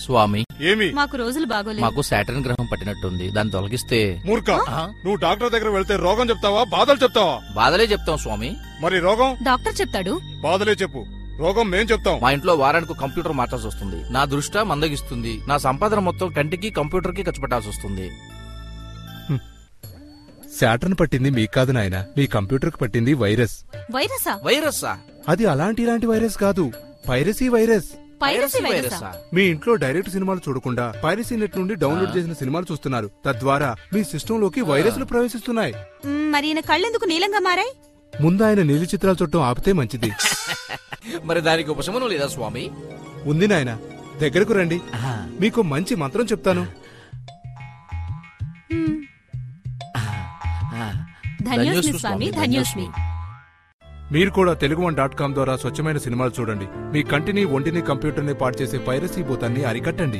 స్వామి ఏమి మాకు రోజులు బాగోలేదు మాకు సాటర్న్ గ్రహం పట్టినట్టుంది దాన్ని తొలగిస్తే మూర్ఖ ఆ? నువ్వు డాక్టర్ దగ్గర వెళ్తే రోగం చెప్తావా బాధలు చెప్తావా బాధలే చెప్తాం స్వామి మరి రోగం డాక్టర్ చెప్తాడు బాధలే చెప్పు రోగం మేం చెప్తాం మా ఇంట్లో వారానికి ఒక కంప్యూటర్ మార్చాల్సి వస్తుంది నా దృష్ట మందగిస్తుంది నా సంపాదన మొత్తం కంటికి కంప్యూటర్ కి ఖర్చు పెట్టాల్సి వస్తుంది శాటర్న్ పట్టింది మీకు కాదు నాయన మీ కంప్యూటర్కి పట్టింది వైరస్ వైరసా వైరస్సా అది అలాంటి ఇలాంటి వైరస్ కాదు పైరసీ వైరస్ పైరసీ వైరసా మీ ఇంట్లో డైరెక్ట్ సినిమాలు చూడకుండా పైరసీ నెట్ నుండి డౌన్లోడ్ చేసిన సినిమాలు చూస్తున్నారు తద్వారా మీ సిస్టంలోకి వైరస్లు ప్రవేశిస్తున్నాయి మ్, మరి ఈయన కళ్ళెందుకు నీలంగా మారాయి ముందు ఆయన నీలి చిత్రాలు చుట్టం ఆపితే మంచిది మరి దానికి ఉపశమనం లేదా స్వామి ఉంది నాయన దగ్గరకు రండి మీకు మంచి మంత్రం చెప్తాను ధన్యోస్మి స్వామి ధన్యోస్మి మీరు కూడా తెలుగు వన్ డాట్ కామ్ ద్వారా స్వచ్ఛమైన సినిమాలు చూడండి మీ కంటిని ఒంటిని కంప్యూటర్ని పాడు చేసే పైరసీ భూతాన్ని అరికట్టండి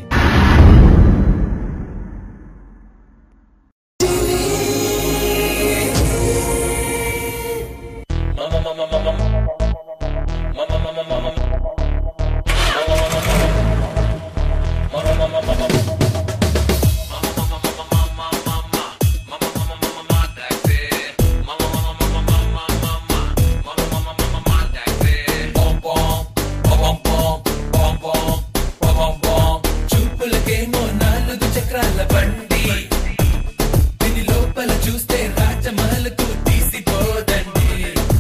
చూపులకేమో నాలుగు చక్రాల బండి దీని లోపల చూస్తే రాజమహలకు తీసిపోదండి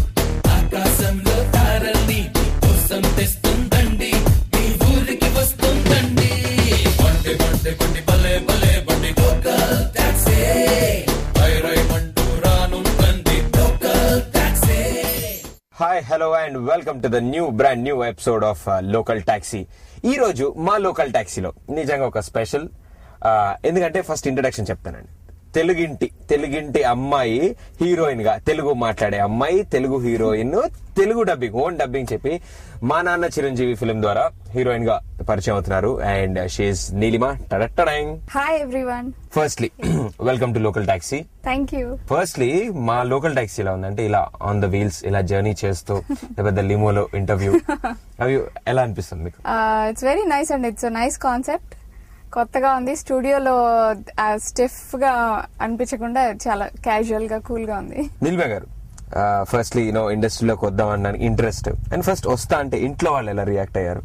ఆకాశంలో తారల్ని కోసం తెస్తుందండి మీ ఊరికి వస్తుందండి బండి బండి బండి భలే భలే బండి లోకల్ టాక్సీ రై రై మంటూ రానుందండి local taxi hi hello and welcome to the new brand new episode of local taxi ఈ రోజు మా లోకల్ టాక్సీలో నిజంగా ఒక స్పెషల్ ఎందుకంటే ఫస్ట్ ఇంట్రడక్షన్ చెప్తానండి తెలుగింటి తెలుగింటి అమ్మాయి హీరోయిన్ గా తెలుగు మాట్లాడే అమ్మాయి Telugu heroine Telugu dubbing own dubbing చెప్పి మా నాన్న చిరంజీవి ఫిల్మ్ ద్వారా హీరోయిన్ గా పరిచయం అవుతున్నారు అండ్ షీఈ్ నీలిమా టడట్టడాంగ్ Hi everyone. Firstly welcome to local taxi Thank you. Firstly మా లోకల్ టాక్సీ ఎలా ఉందంటే ఇలా ఆన్ ద వీల్స్ ఇలా జర్నీ చేస్తూ లేకపోతే లిమోలో ఇంటర్వ్యూ అవి ఎలా అనిపిస్తుంది మీకు Uh, it's very nice and it's a nice concept. కొత్తగా ఉంది స్టూడియోలో స్టిఫ్ గా అనిపించకుండా చాలా క్యాజువల్ గా కూల్ గా ఉంది నిల్మే గారు ఫస్ట్లీ యూనో ఇండస్ట్రీలోకి వద్దాం అన్నాను ఇంట్రెస్ట్ అండ్ ఫస్ట్ వస్తా అంటే ఇంట్లో వాళ్ళు ఎలా రియాక్ట్ అయ్యారు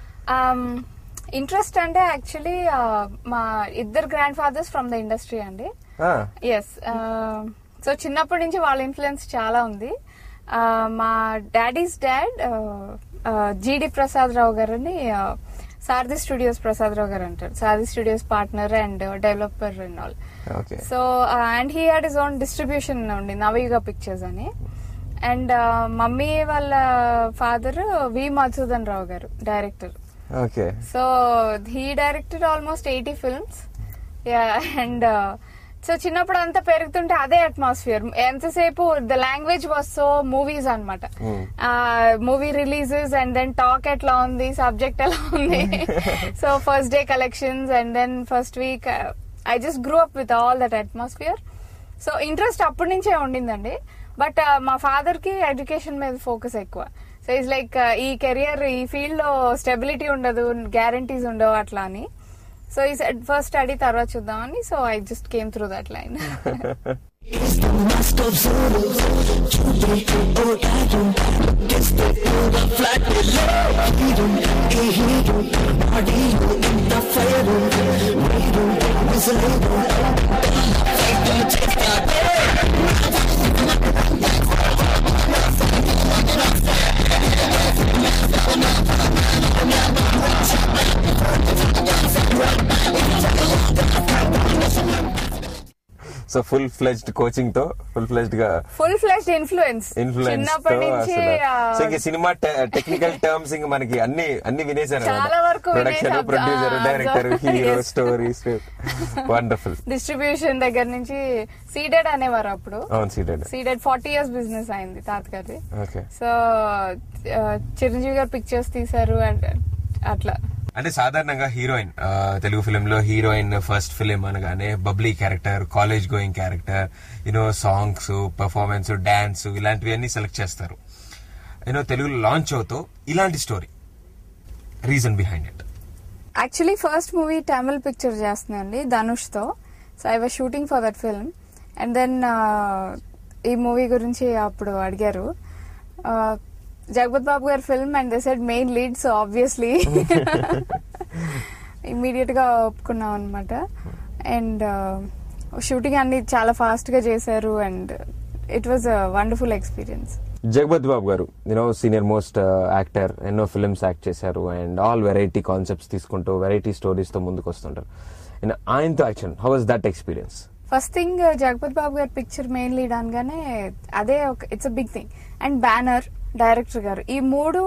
ఇంట్రెస్ట్ అంటే యాక్చువల్లీ మా ఇద్దరు grand fathers from the industry అండి Ah, ఎస్ సో చిన్నప్పటి నుంచి వాళ్ళ ఇన్ఫ్లుయెన్స్ చాలా ఉంది Uh, మా డాడీస్ డాడ్ జీడి ప్రసాద్ రావు గారని uh, సారథి స్టూడియోస్ ప్రసాద్ రావు గారు అంటారు Saradhi studios partner and developer and all okay so and he had his own distribution ఉండి నవయుగ పిక్చర్స్ అని అండ్ మమ్మీ వాళ్ళ ఫాదర్ వి మధుసూదన్ రావు గారు director okay so he directed almost eighty films and so చిన్నప్పుడు అంతా పెరుగుతుంటే అదే అట్మాస్ఫియర్ ఎంతసేపు the language was so movies అనమాట movie releases and then talk ఎట్లా ఉంది సబ్జెక్ట్ ఎలా ఉంది so first day collections and then first week I just grew up with all that atmosphere so interest అప్పటి నుంచే ఉండిందండి బట్ మా ఫాదర్ కి ఎడ్యుకేషన్ మీద ఫోకస్ ఎక్కువ సో ఇట్స్ లైక్ ఈ కెరియర్ ఈ ఫీల్డ్ లో స్టెబిలిటీ ఉండదు గ్యారంటీస్ ఉండవు అట్లా అని సో ఈ ఫస్ట్ స్టడీ తర్వాత చూద్దామని so I just came through that line so full fledged coaching తో ఫుల్ ఫ్లెజ్డ్ గా ఫుల్ ఫ్లెష్డ్ ఇన్ఫ్లుయెన్స్ ఇన్ఫ్లుయెన్స్ తో చిన్నప్పటి నుంచి అసలు ఆ, సో ఇంక సినిమా టెక్నికల్ టర్మ్స్ ఇంక మనకి అన్ని అన్ని వినేశారు చాలా వరకు ప్రొడక్షన్ వినేసాం. ప్రొడ్యూసర్ ఆ, director so- hero yes. Stories wonderful distribution దగ్గర నుంచి సీడెడ్ అనేవారు అప్పుడు అవును Ceded Ceded forty years business అయింది తాతగారి ఓకే సో ఆ, చిరంజీవి గారు పిక్చర్స్ తీశారు అండ్ అట్లా అంటే సాధారణంగా హీరోయిన్ ఆ, తెలుగు ఫిలిం లో హీరోయిన్ ఫస్ట్ ఫిలిం అనగానే bubbly character college going character you know songs performance dance ఇలాంటివి అన్ని సెలెక్ట్ చేస్తారు యూనో తెలుగులో లాంచ్ అవుతూ ఇలాంటి story reason behind it actually first movie Tamil picture చేస్తున్నాండి ధనుష్ తో so I was shooting for that film and then ఈ మూవీ గురించి అప్పుడు అడిగారు జగపత్ బాబు గారి film and they said main lead so obviously immediate గా ఒప్పుకున్నాం అనమాట అండ్ షూటింగ్ అన్ని చాలా ఫాస్ట్ గా చేశారు and it was a wonderful experience Jagapathi Babu గారు యూనో సీనియర్ మోస్ట్ యాక్టర్ ఎన్నో ఫిల్మ్స్ యాక్ట్ చేశారు అండ్ ఆల్ వెరైటీ కాన్సెప్ట్స్ తీసుకుంటూ వెరైటీ స్టోరీస్ తో ముందుకు వస్తుంటారు అండ్ ఆయనతో action how was that experience first thing Jagapathi Babu గారి పిక్చర్ మెయిన్ లీడ్ అనగానే అదే ఒక it's a big thing and banner director గారు ఈ మూడు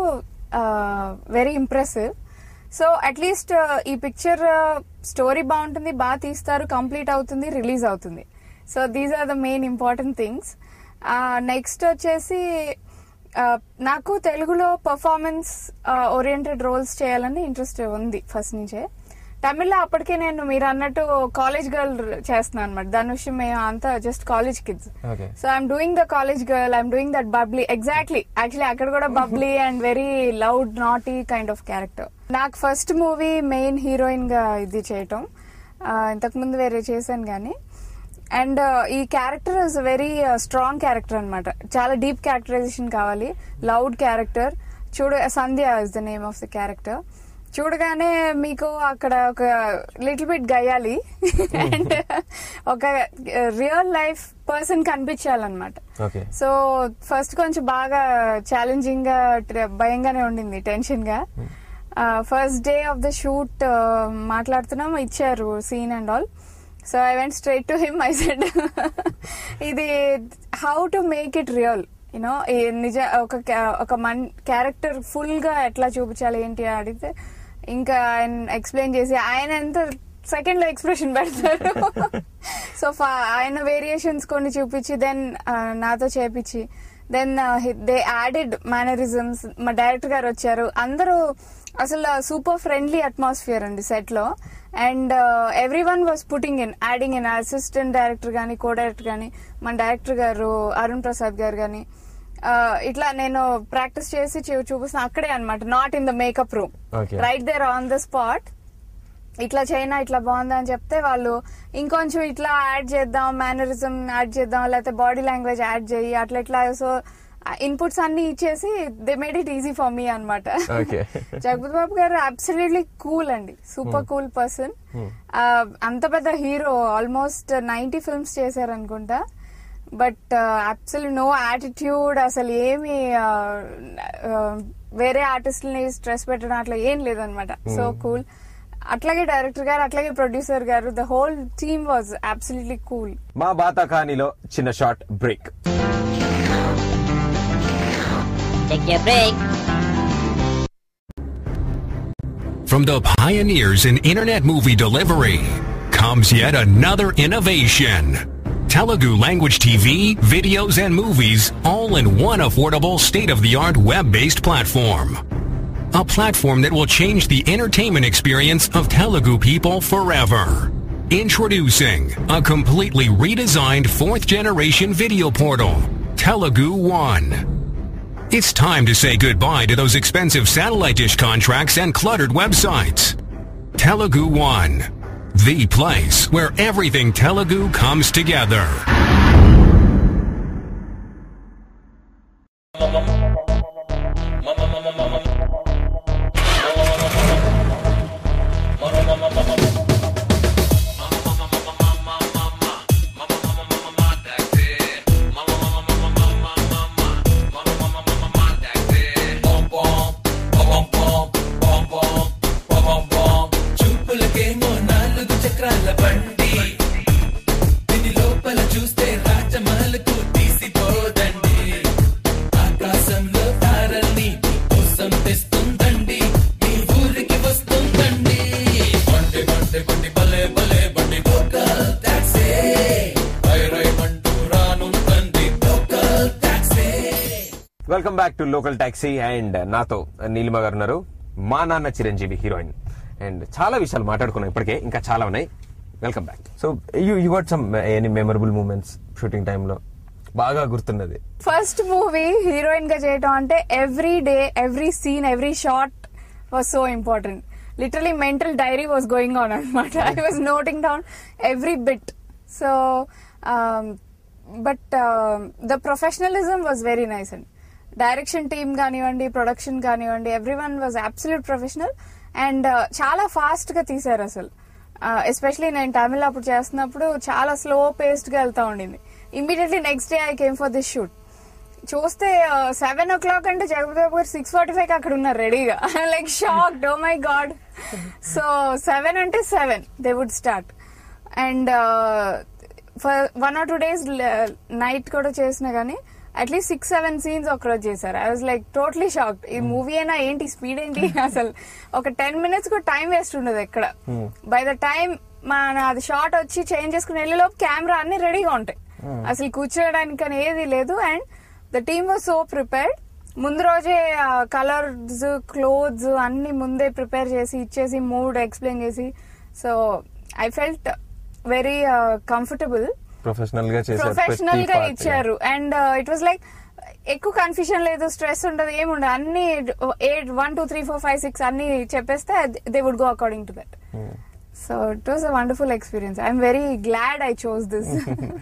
వెరీ ఇంప్రెసివ్ సో అట్లీస్ట్ ఈ పిక్చర్ స్టోరీ బాగుంటుంది బాగా తీస్తారు కంప్లీట్ అవుతుంది రిలీజ్ అవుతుంది so these are the main important things next వచ్చేసి ఆ, నాకు తెలుగులో పర్ఫార్మెన్స్ ఓరియంటెడ్ రోల్స్ చేయాలని ఇంట్రెస్ట్ ఉంది ఫస్ట్ నుంచే తమిళ్లో అప్పటికే నేను మీరు అన్నట్టు కాలేజ్ గర్ల్ చేస్తున్నాను అనమాట ధనుష్ మేము అంతా just college kids Okay. So I'm doing the college girl I'm doing that bubbly exactly actually అక్కడ కూడా bubbly and very loud naughty kind of character నాకు ఫస్ట్ మూవీ మెయిన్ హీరోయిన్ గా ఇది చేయటం ఇంతకు ముందు వేరే చేశాను కానీ అండ్ ఈ character is very strong character అన్నమాట చాలా డీప్ క్యారెక్టరైజేషన్ కావాలి లౌడ్ క్యారెక్టర్ చూడ Sandhya is the name of the character చూడగానే మీకు అక్కడ ఒక లిటిల్ బిట్ గయ్యాలి అండ్ ఒక రియల్ లైఫ్ పర్సన్ కనిపించాలన్నమాట ఓకే సో ఫస్ట్ కొంచెం బాగా ఛాలెంజింగ్ గా ట్ర- భయంగానే ఉండింది టెన్షన్ గా first day of the shoot మాట్లాడుతున్నాం ఇచ్చారు scene and all so I went straight to him I said ఇది how to make it real you know నిజ ఒక ca- ఒక మన్ క్యారెక్టర్ ఫుల్ గా ఎట్లా చూపించాలి ఏంటి అని అడిగితే ఇంకా ఆయన ఎక్స్ప్లెయిన్ చేసి ఆయన ఎంత సెకండ్ లో ఎక్స్ప్రెషన్ పెడతారు సో ఆయన వేరియేషన్స్ కొన్ని చూపించి దెన్ నాతో చేపించి దెన్ దే యాడెడ్ మేనరిజమ్స్ మా డైరెక్టర్ గారు వచ్చారు అందరూ అసలు సూపర్ ఫ్రెండ్లీ అట్మాస్ఫియర్ అండి సెట్ లో and everyone was putting in adding in assistant director గానీ కో డైరెక్టర్ గానీ మన డైరెక్టర్ గారు అరుణ్ ప్రసాద్ గారు గానీ ఆ, ఇట్లా నేను ప్రాక్టీస్ చేసి చూ- చూపిస్తున్నా అక్కడే అన్నమాట not in the makeup room Okay. Right there on the spot ఇట్లా చైనా ఇట్లా బాగుందా అని చెప్తే వాళ్ళు ఇంకొంచెం ఇట్లా యాడ్ చేద్దాం మేనరిజం యాడ్ చేద్దాం లేకపోతే బాడీ లాంగ్వేజ్ యాడ్ చేయి అట్లా ఇట్లా సో ఇన్పుట్స్ అన్ని ఇచ్చేసి they made it easy for me అనమాట ఓకే జగపతి బాబు గారు అబ్సల్యూట్లీ కూల్ అండి సూపర్ కూల్ పర్సన్ అంత పెద్ద హీరో ఆల్మోస్ట్ నైన్టీ ఫిల్మ్స్ చేశారు అనుకుంటా బట్ అబ్సల్యూట్ నో యాటిట్యూడ్ అసలు ఏమి ఆ, ఆ, వేరే ఆర్టిస్టులని స్ట్రెస్ పెట్టడం అట్లా ఏం లేదనమాట సో కూల్ అట్లాగే డైరెక్టర్ గారు అట్లాగే ప్రొడ్యూసర్ గారు the whole team was absolutely cool మా బాతా కహానీలో చిన్న short break Take your break. From the pioneers in internet movie delivery comes yet another innovation. Telugu language TV, videos, and movies all in one affordable state-of-the-art web-based platform. A platform that will change the entertainment experience of Telugu people forever. Introducing a completely redesigned fourth generation video portal, Telugu One. It's time to say goodbye to those expensive satellite dish contracts and cluttered websites. Telugu One, the place where everything Telugu comes together. చూపులకేమో నాలుగు చక్రాల బండి దీని లోపల చూస్తే రాజమహల్కు తీసిపోదండి ఆకాశంలో తారల్ని కోసం తెస్తుందండి మీ ఊరికి వస్తుందండి బండి బండి బండి భలే భలే బండి లోకల్ టాక్సీ రై రై మంటూ రానుందండి local taxi welcome back to local taxi and నాతో నీలిమ గారు ఉన్నారు మా నాన్న చిరంజీవి హీరోయిన్ అండ్ చాలా విషయాలు మాట్లాడుకున్నాం ఇప్పటికే ఇంకా చాలా ఉన్నాయి welcome back so you you got some any memorable moments shooting టైంలో బాగా గుర్తున్నది ఫస్ట్ మూవీ హీరోయిన్ గా చేయటం అంటే every day every scene every shot was so important literally mental diary was going on అనమాట I was noting down every bit so but the professionalism was very nice అండి direction team కానివ్వండి production కానివ్వండి everyone was absolute professional and చాలా fast గా తీశారు అసలు especially నేను తమిళ అప్పుడు చేస్తున్నప్పుడు చాలా స్లో పేస్డ్ గా వెళ్తా ఉండింది immediately next day I came for this shoot చూస్తే సెవెన్ ఓ క్లాక్ అంటే జగపతి గారు సిక్స్ ఫార్టీ ఫైవ్ అక్కడ ఉన్నారు రెడీగా లైక్ షాక్ డో మై గాడ్ సో సెవెన్ అంటే seven they would start and for one or two days night కూడా చేసినా గానీ అట్లీస్ట్ సిక్స్ సెవెన్ సీన్స్ ఒకరోజు చేశారు I was like totally shock ఈ మూవీ అయినా ఏంటి స్పీడ్ ఏంటి అసలు ఒక టెన్ మినిట్స్ కూడా టైం వేస్ట్ ఉండదు ఎక్కడ బై ద టైం మన అది షార్ట్ వచ్చి చేంజ్ చేసుకుని వెళ్ళే లోపు కెమెరా అన్ని రెడీగా ఉంటాయి అసలు కూర్చోడానికి అని ఏది లేదు and the team was so prepared ముందు రోజే కలర్స్ క్లోత్స్ అన్ని ముందే ప్రిపేర్ చేసి ఇచ్చేసి మూడ్ ఎక్స్ప్లెయిన్ చేసి so I felt very comfortable professional గా చేశారు ప్రొఫెషనల్ ప్రతి గా part. ఇచ్చారు అండ్ ఇట్ వాస్ లైక్ ఎక్కువ కన్ఫ్యూజన్ లేదు స్ట్రెస్ ఉండదు ఏముండదు అన్ని eight one two three four five six అన్ని చెప్పేస్తే they would go according to that so it was a wonderful experience I'm very glad I chose this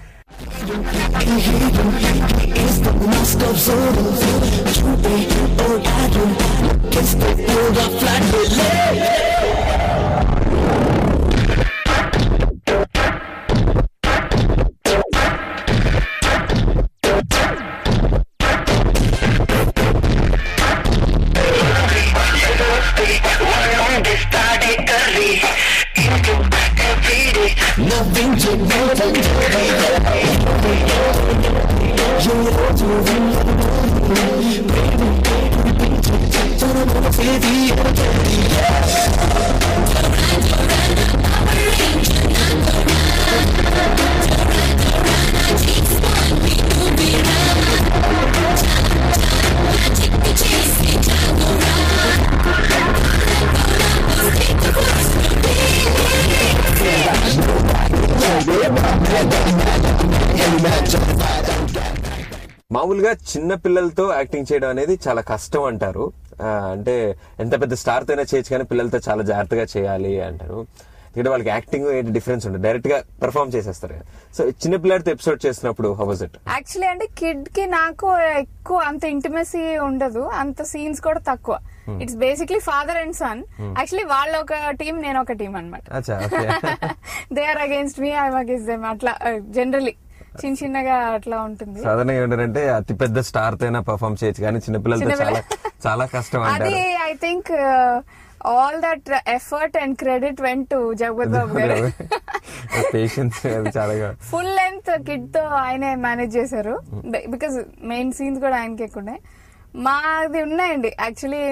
మామూలుగా చిన్న పిల్లలతో యాక్టింగ్ చేయడం అనేది చాలా కష్టం అంటారు ఆ, అంటే ఎంత పెద్ద స్టార్ తోనే చేయొచ్చు కానీ పిల్లలతో చాలా జాగ్రత్తగా చేయాలి అంటారు ఇక్కడ వాళ్ళకి యాక్టింగ్ ఏంటి డిఫరెన్స్ ఉంటుంది డైరెక్ట్ గా పెర్ఫామ్ చేసేస్తారు సో చిన్న పిల్లలతో ఎపిసోడ్ చేసినప్పుడు హౌస్ ఇట్ యాక్చువల్లీ అంటే కిడ్ కి నాకు ఎక్కువ అంత ఇంటిమసీ ఉండదు అంత సీన్స్ కూడా తక్కువ it's basically father and son actually వాళ్ళ ఒక టీం నేను ఒక టీం అనమాట అచ్చా okay they are against me I against them అట్లా జనరలీ చిన్న చిన్నగా అట్లా ఉంటుంది సాధారణంగా ఏంటంటే అతి పెద్ద స్టార్ తోనే పర్ఫామ్ చేయొచ్చు కానీ చిన్న పిల్లలతో చిన్న చాలా పిల్ల- చాలా కష్టం అది అంటారు I think all that effort and credit went to Jagapathi Babu garu patience చాలా ఫుల్ లెంత్ కిడ్ తో ఆయనే మేనేజ్ చేశారు బికాస్ మెయిన్ సీన్స్ కూడా ఆయనకి ఎక్కువ మాది ఉన్నాయండి యాక్చువల్లీ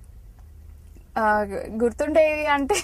గుర్తుండేవి అంటే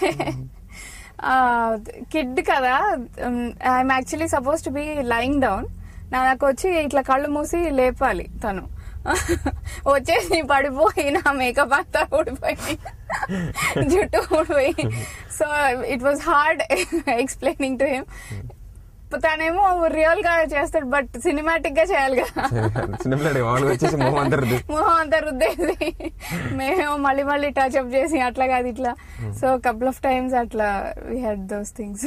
కిడ్ కదా I'm actually suppose to be lying down నాకు వచ్చి ఇట్లా కళ్ళు మూసి లేపాలి తను వచ్చేసి పడిపోయి నా మేకప్ అంతా ఊడిపోయి జుట్టు ఊడిపోయి so it was hard explaining to him తనేమో రియల్ గా చేస్తాడు బట్ సినిమాటిక్ గా చేయాలి కదా చిన్న పిల్లడు మామూలుగా వచ్చేసి మొహం అందరు మొహం అంతా రుద్దేసి మేము మళ్ళీ మళ్ళీ టచ్ అప్ చేసి అట్లా కాదు ఇట్లా సో కపుల్ ఆఫ్ టైమ్స్ అట్లా వీ హ్యాడ్ దోస్ థింగ్స్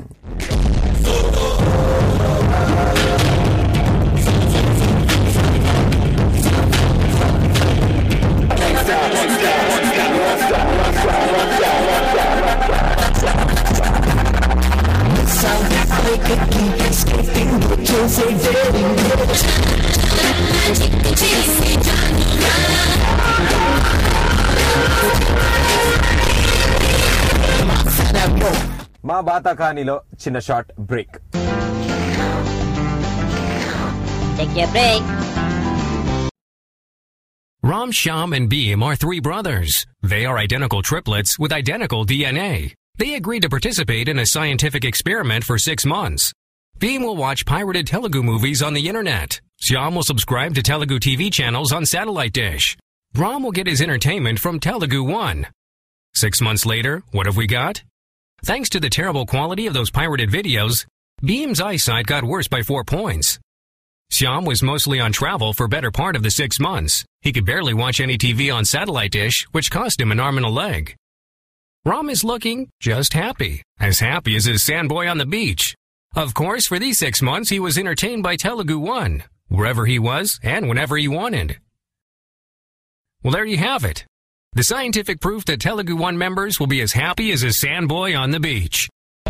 మా బాతా ఖానీలో చిన్న short break Take your break. Ram, Sham, and Beam are three brothers. They are identical triplets with identical DNA. They agreed to participate in a scientific experiment for six months. Beam will watch pirated Telugu movies on the internet. Sham will subscribe to Telugu TV channels on satellite dish. Ram will get his entertainment from Telugu One. Six months later, what have we got? Thanks to the terrible quality of those pirated videos, Beam's eyesight got worse by four points. Shyam was mostly on travel for better part of the six months. He could barely watch any TV on satellite dish, which cost him an arm and a leg. Ram is looking just happy. As happy as his sandboy on the beach. Of course, for these six months, he was entertained by Telugu One, wherever he was and whenever he wanted. Well, there you have it. The scientific proof that Telugu One members will be as happy as a sandboy on the beach.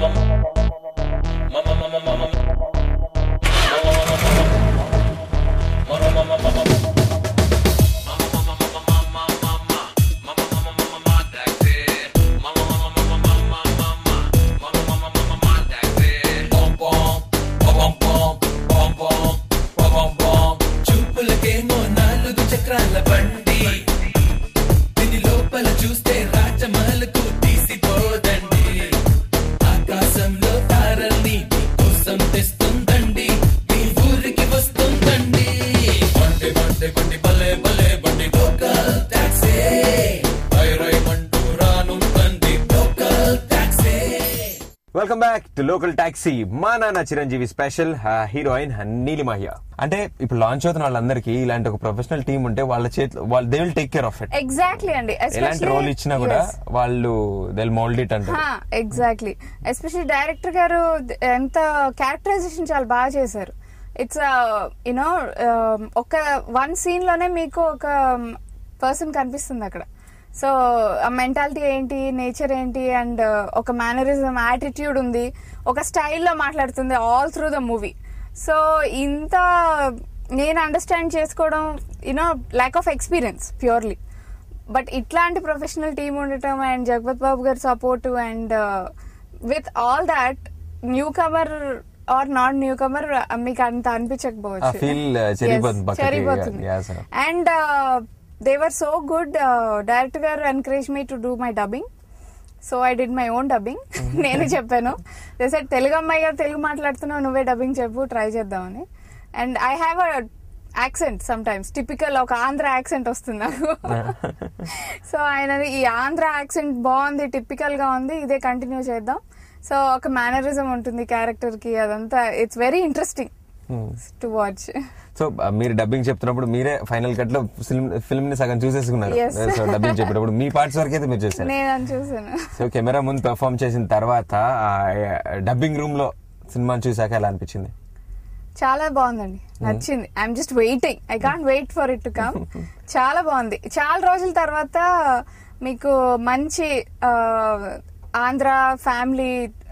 చూపులకేమో నాలుగు చక్రాల బండి దీని లోపల చూస్తే రాజమహలకు తీసిపోదండి ఆకాశంలో తారల్ని కోసం తెస్తుందండి మీ ఊరికి వస్తుందండి బండి బండి బండి భలే భలే బండి లోకల్ టాక్సీ రై రై మంటూ రానుందండి local taxi welcome back to local taxi మా నాన్న చిరంజీవి స్పెషల్ హీరోయిన్ నీలిమహ్య అంటే ఇప్పుడు లాంచ్ అవుతున్న వాళ్ళందరికీ ఇలాంటి ఒక ప్రొఫెషనల్ టీం ఉంటే వాళ్ళ చేతిలో వాళ్ళు they will take care of it exactly అండి ఎలాంటి రోల్ ఇచ్చినా కూడా వాళ్ళు దే మోల్డ్ ఇట్ అంటే ఎగ్జాక్ట్లీ ఎస్పెషల్లీ డైరెక్టర్ గారు ఎంత క్యారెక్టరైజేషన్ చాలా బాగా చేశారు ఇట్స్ యునో ఒక వన్ సీన్ లోనే మీకు ఒక పర్సన్ కనిపిస్తుంది అక్కడ సో ఆ మెంటాలిటీ ఏంటి నేచర్ ఏంటి అండ్ ఒక మేనరిజం యాటిట్యూడ్ ఉంది ఒక స్టైల్లో మాట్లాడుతుంది all through the movie so ఇంత నేను అండర్స్టాండ్ చేసుకోవడం you know lack of experience purely but ఇట్లాంటి ప్రొఫెషనల్ టీమ్ ఉండటం అండ్ జగపత్ బాబు గారి support and with all that newcomer are not newcomer మీకు అంత ఆ అనిపించకపోవచ్చు ఫీల్ చెరిపోతుంది పక్కకి. చెరిపోతుంది Yeah, sir. And they were so good director garu encourage me to do my dubbing so I did my own dubbing నేను చెప్పాను they said Telugu అమ్మాయి గారు తెలుగు మాట్లాడుతున్నావు నువ్వే డబ్బింగ్ చెప్పు ట్రై చేద్దామని and I have a accent sometimes typical ఒక Andhra accent వస్తుంది నాకు సో ఆయన ఈ ఆంధ్ర యాక్సెంట్ బాగుంది టిపికల్ గా ఉంది ఇదే కంటిన్యూ చేద్దాం సో ఒక మేనరిజం ఉంటుంది క్యారెక్టర్ కి అదంతా it's very interesting to watch so మీరు డబ్బింగ్ చెప్తున్నప్పుడు మీరే ఫైనల్ కట్ లో ఫిల్మ్ ఫిల్మ్ ని సగం చూసేసుకున్నారు Yes. సో డబ్బింగ్ చెప్పేటప్పుడు మీ పార్ట్స్ వరకు అయితే మీరు చూసారు నేను అని చూసాను సో కెమెరా ముందు పెర్ఫామ్ చేసిన తర్వాత డబ్బింగ్ రూమ్ లో సినిమాని చూసాక ఎలా అనిపించింది చాలా బాగుందండి నచ్చింది I'm just waiting I can't wait for it to come చాలా బాగుంది చాలా రోజుల తర్వాత మీకు మంచి ఆ, ఆంధ్ర ఫ్యామిలీ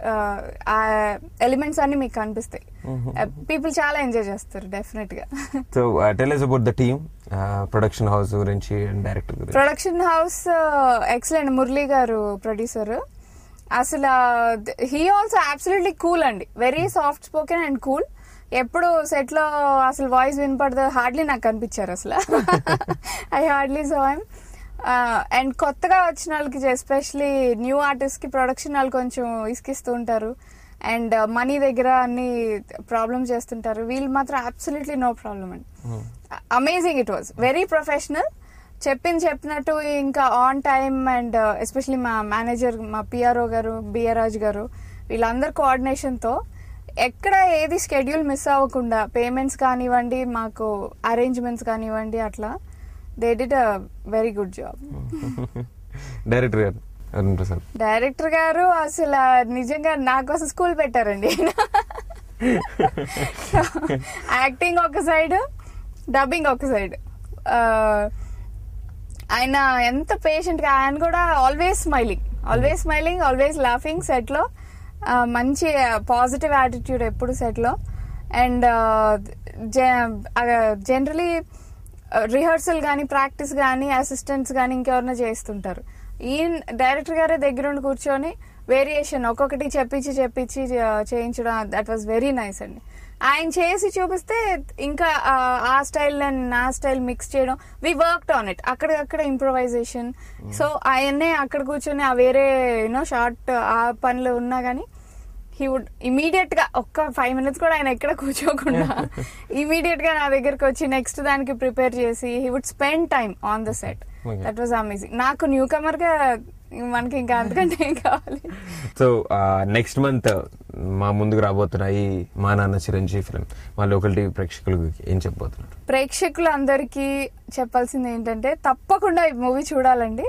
ఎలిమెంట్స్ అన్ని మీకు కనిపిస్తాయి పీపుల్ చాలా ఎంజాయ్ చేస్తారు డెఫినెట్ గా so tell about the team production house గురించి అండ్ డైరెక్టర్ గురించి production house excellent Murali garu producer అసలు హీ ఆల్సో అబ్సల్యూట్లీ కూల్ అండి very soft spoken and cool ఎప్పుడు సెట్ లో అసలు వాయిస్ వినపడదు హార్డ్లీ నాకు కనిపించారు అసలు I hardly so I'm and కొత్తగా వచ్చిన వాళ్ళకి ఎస్పెషలీ న్యూ ఆర్టిస్ట్ కి ప్రొడక్షన్ వాళ్ళు కొంచెం ఇసుకిస్తూ ఉంటారు అండ్ మనీ దగ్గర అన్ని ప్రాబ్లమ్స్ చేస్తుంటారు వీళ్ళు మాత్రం అబ్సల్యూట్లీ నో ప్రాబ్లం అండి amazing it was very professional చెప్పింది చెప్పినట్టు ఇంకా ఆన్ టైం అండ్ ఎస్పెషలీ మా మేనేజర్ మా పిఆర్ఓ గారు బిఆర్ రాజు గారు వీళ్ళందరి కోఆర్డినేషన్ తో ఎక్కడ ఏది షెడ్యూల్ మిస్ అవ్వకుండా పేమెంట్స్ కానివ్వండి మాకు అరేంజ్మెంట్స్ కానివ్వండి అట్లా they did a very good job director garu Arun Prasad director గారు అసలు నిజంగా నా కోసం స్కూల్ పెట్టారండి యాక్టింగ్ ఒక సైడ్ డబ్బింగ్ ఒక సైడ్ ఆయన ఎంత పేషెంట్ గా ఆయన కూడా always smiling always smiling always laughing set లో ఆ, మంచి పాజిటివ్ యాటిట్యూడ్ ఎప్పుడు సెట్ లో అండ్ జనరలీ రిహర్సల్ కానీ ప్రాక్టీస్ కానీ అసిస్టెంట్స్ కానీ ఇంకెవరైనా చేస్తుంటారు ఈ డైరెక్టర్ గారే దగ్గరుండి కూర్చొని వేరియేషన్ ఒక్కొక్కటి చెప్పించి చెప్పించి చే- చేయించడం దట్ వాజ్ వెరీ నైస్ అండి ఆయన చేసి చూపిస్తే ఇంకా ఆ, ఆ స్టైల్ అండ్ నా స్టైల్ మిక్స్ చేయడం వి వర్క్డ్ ఆన్ ఇట్ అక్కడికక్కడ ఇంప్రొవైజేషన్ సో ఆయన్నే అక్కడ కూర్చొని ఆ వేరే యూనో షార్ట్ ఆ పనులు ఉన్నా గానీ హీ వుడ్ ఇమీడియట్ గా ఒక్క ఫైవ్ మినిట్స్ కూడా ఆయన ఎక్కడ కూర్చోకుండా ఇమీడియట్ గా నా దగ్గరకు వచ్చి నెక్స్ట్ దానికి ప్రిపేర్ చేసి he would spend time on the set Okay. That was amazing నాకు న్యూ కమర్ గా మనకి ఇంకా అంతకంటే ఏం కావాలి సో నెక్స్ట్ మంత్ మా ముందుకు రాబోతున్న ఈ మా నాన్న చిరంజీవి ఫిల్మ్ మా లోకల్ టీవీ ప్రేక్షకులకు ఏం చెప్పబోతున్నారు ప్రేక్షకులందరికీ చెప్పాల్సింది ఏంటంటే తప్పకుండా ఈ మూవీ చూడాలండి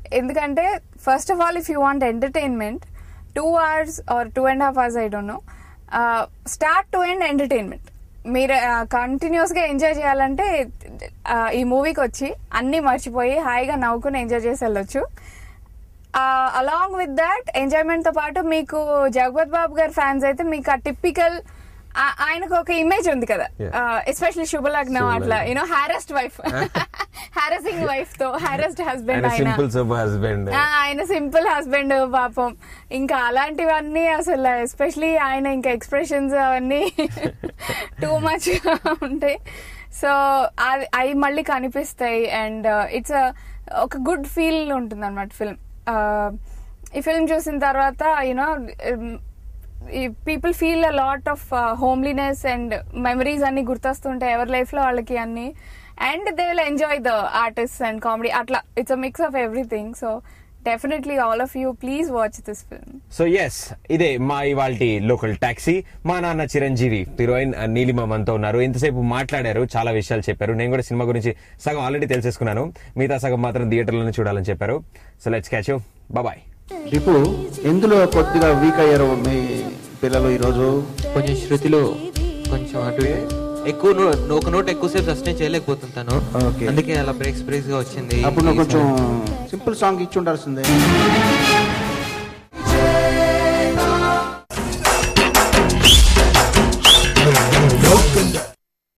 ఎందుకంటే first of all if you want entertainment two hours or two and half hours I don't know start to end entertainment మీరు కంటిన్యూస్ గా ఎంజాయ్ చేయాలంటే ఆ, ఈ మూవీకి వచ్చి అన్ని మర్చిపోయి హాయిగా నవ్వుకుని ఎంజాయ్ చేసి వెళ్ళొచ్చు అలాంగ్ విత్ దాట్ ఎంజాయ్మెంట్ తో పాటు మీకు జగపత్ బాబు గారి ఫ్యాన్స్ అయితే మీకు ఆ టిపికల్ ఆయనకు ఒక ఇమేజ్ ఉంది కదా Yeah. ఎస్పెషల్లీ శుభలగ్నం అట్లా you know harassed wife harassing wife తో హారెస్ట్ హస్బెండ్ ఆయన ఆయన సింపుల్ సబ్ హస్బెండ్ ఆ, ఆయన సింపుల్ హస్బెండ్ పాపం ఇంకా అలాంటివన్నీ అసలు ఎస్పెషలీ ఆయన ఇంకా ఎక్స్ప్రెషన్స్ అవన్నీ టూ మచ్ ఉంటాయి సో అవి అవి మళ్ళీ కనిపిస్తాయి అండ్ ఇట్స్ ఒక గుడ్ ఫీల్ ఉంటుంది అనమాట ఫిల్మ్ ఈ ఫిల్మ్ చూసిన తర్వాత you know people feel a lot of homeliness and memories అన్ని గుర్తొస్తుంటాయి ఎవరి లైఫ్ లో వాళ్ళకి అన్ని and they will enjoy the artist and comedy అట్లా it's a mix of everything so definitely all of you please watch this film so yes ఇదే మా ఇవాల్టి లోకల్ టాక్సీ మా నాన్న చిరంజీవి హీరోయిన్ నీలిమ మనతో ఉన్నారు ఇంతసేపు మాట్లాడారు చాలా విషయాలు చెప్పారు నేను కూడా సినిమా గురించి సగం ఆల్రెడీ తెలిసేసుకున్నాను మిగతా సగం మాత్రం థియేటర్లోనే చూడాలని చెప్పారు so let's catch you bye ఇప్పుడు ఎందులో కొద్దిగా వీక్ అయ్యారు మీ పిల్లలు ఈరోజు కొంచెం శృతిలో కొంచెం అటు ఇటు. ఎక్కువ నో- ఒక నోట్ ఎక్కువసేపు సస్టైన్ చేయలేకపోతుంటాను Okay. అందుకే అలా బ్రేక్స్ బ్రేక్స్ గా వచ్చింది అప్పుడు నువ్వు కొంచెం సింపుల్ సాంగ్ ఇచ్చి ఉండాల్సిందే